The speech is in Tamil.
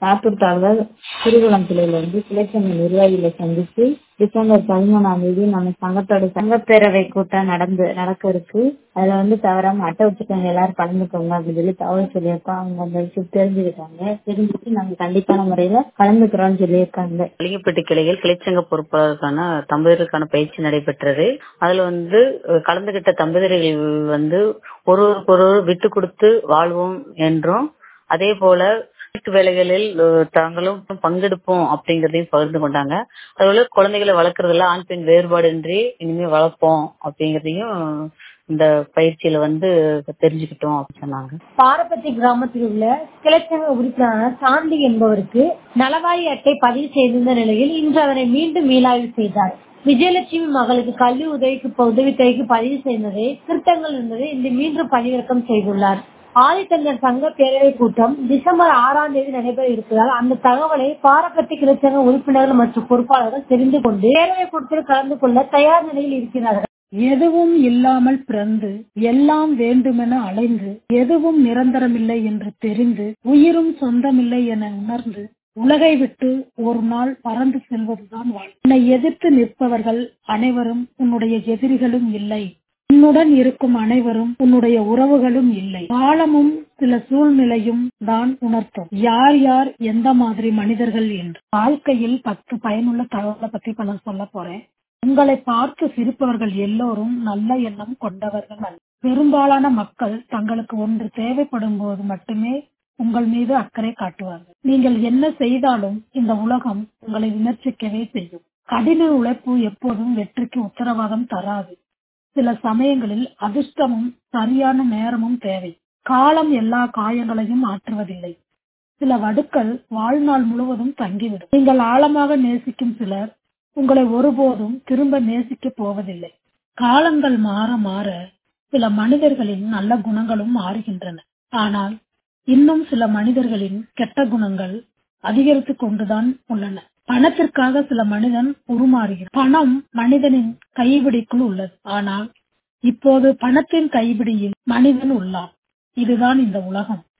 சாத்தூர் தாலுகா திருக்குளம்பிள்ளையில இருந்து கிளைச்சங்க நிர்வாகிகளை சந்திச்சு டிசம்பர் பதிமூணாம் தேதி நம்ம சங்கத்தோட சங்கப்பேரவை கூட்டம் நடந்து நடக்க இருக்கு அதுல வந்து தவறாம அட்டை வச்சுக்கோங்க எல்லாரும் கலந்துக்கோங்க அப்படின்னு சொல்லி தகவல் சொல்லியிருக்கோம் அவங்க அந்த விஷயம் தெரிஞ்சுக்கிட்டாங்க தெரிஞ்சுட்டு நாங்க கண்டிப்பான முறையில கலந்துக்கிறோம்னு சொல்லியிருக்காங்க அலிங்கப்பட்டி கிளையில் கிளைச்சங்க பொறுப்பாளருக்கான தம்பதியருக்கான பயிற்சி நடைபெற்றது அதுல வந்து அஹ், கலந்துகிட்ட தம்பதியர்கள் வந்து ஒருவருக்கு ஒருவர் விட்டு கொடுத்து வாழ்வோம் என்றும் அதே போல வீட்டு வேலைகளில் அஹ், தாங்களும் பங்கெடுப்போம் அப்படிங்கறதையும் பகிர்ந்து கொண்டாங்க அதுபோல குழந்தைகளை வளர்க்கறதுல ஆண் பெண் வேறுபாடின்றி இனிமே வளர்ப்போம் அப்படிங்கறதையும் இந்த பயிற்சியில வந்து தெரிஞ்சுக்கிட்டோம் அப்படின்னு சொன்னாங்க பாரபத்தி கிராமத்தில் உள்ள கிளைச்சங்க உறுப்பினரான சாந்தி என்பவருக்கு நலவாரி அட்டை பதிவு செய்திருந்த நிலையில் இன்று அதனை மீண்டும் மீளாய்வு செய்தார் விஜயலட்சுமி மகளுக்கு கல்வி உதவிக்கு உதவித்தொகைக்கு பதிவு செய்ததை திருத்தங்கள் இருந்ததை இன்று மீண்டும் பதிவிறக்கம் செய்துள்ளார் ஆதித்தங்கர் சங்க பேரவை கூட்டம் டிசம்பர் ஆறாம் தேதி நடைபெற இருப்பதால் அந்த தகவலை பாரபத்தி கிளைச்சங்க உறுப்பினர்கள் மற்றும் பொறுப்பாளர்கள் தெரிந்து கொண்டு பேரவை கூட்டத்தில் கலந்து கொள்ள தயார் நிலையில் இருக்கிறார்கள் எதுவும் இல்லாமல் பிறந்து எல்லாம் வேண்டுமென அலைந்து எதுவும் நிரந்தரமில்லை என்று தெரிந்து உயிரும் சொந்தமில்லை என உணர்ந்து உலகை விட்டு ஒரு நாள் பறந்து செல்வதுதான் வாழ்க்கை உன்னை எதிர்த்து நிற்பவர்கள் அனைவரும் உன்னுடைய எதிரிகளும் இல்லை உன்னுடன் இருக்கும் அனைவரும் உன்னுடைய உறவுகளும் இல்லை காலமும் சில சூழ்நிலையும் தான் உணர்த்தும் யார் யார் எந்த மாதிரி மனிதர்கள் என்று வாழ்க்கையில் பத்து பயனுள்ள தகவலை பத்தி இப்ப நான் சொல்ல போறேன் உங்களை பார்த்து சிரிப்பவர்கள் எல்லோரும் நல்ல எண்ணம் கொண்டவர்கள் அல்ல பெரும்பாலான மக்கள் தங்களுக்கு ஒன்று தேவைப்படும் போது மட்டுமே உங்கள் மீது அக்கறை காட்டுவார்கள் நீங்கள் என்ன செய்தாலும் இந்த உலகம் உங்களை விமர்சிக்கவே செய்யும் கடின உழைப்பு எப்போதும் வெற்றிக்கு உத்தரவாதம் தராது சில சமயங்களில் அதிர்ஷ்டமும் சரியான நேரமும் தேவை காலம் எல்லா காயங்களையும் ஆற்றுவதில்லை சில வடுக்கள் வாழ்நாள் முழுவதும் தங்கிவிடும் நீங்கள் ஆழமாக நேசிக்கும் சிலர் உங்களை ஒருபோதும் திரும்ப நேசிக்க போவதில்லை காலங்கள் மாற மாற சில மனிதர்களின் நல்ல குணங்களும் மாறுகின்றன ஆனால் இன்னும் சில மனிதர்களின் கெட்ட குணங்கள் அதிகரித்து கொண்டுதான் உள்ளன பணத்திற்காக சில மனிதன் உருமாறுகிறான் பணம் மனிதனின் கைபிடிக்குள் உள்ளது ஆனால் இப்போது பணத்தின் கைபிடியில் மனிதன் உள்ளான் இதுதான் இந்த உலகம்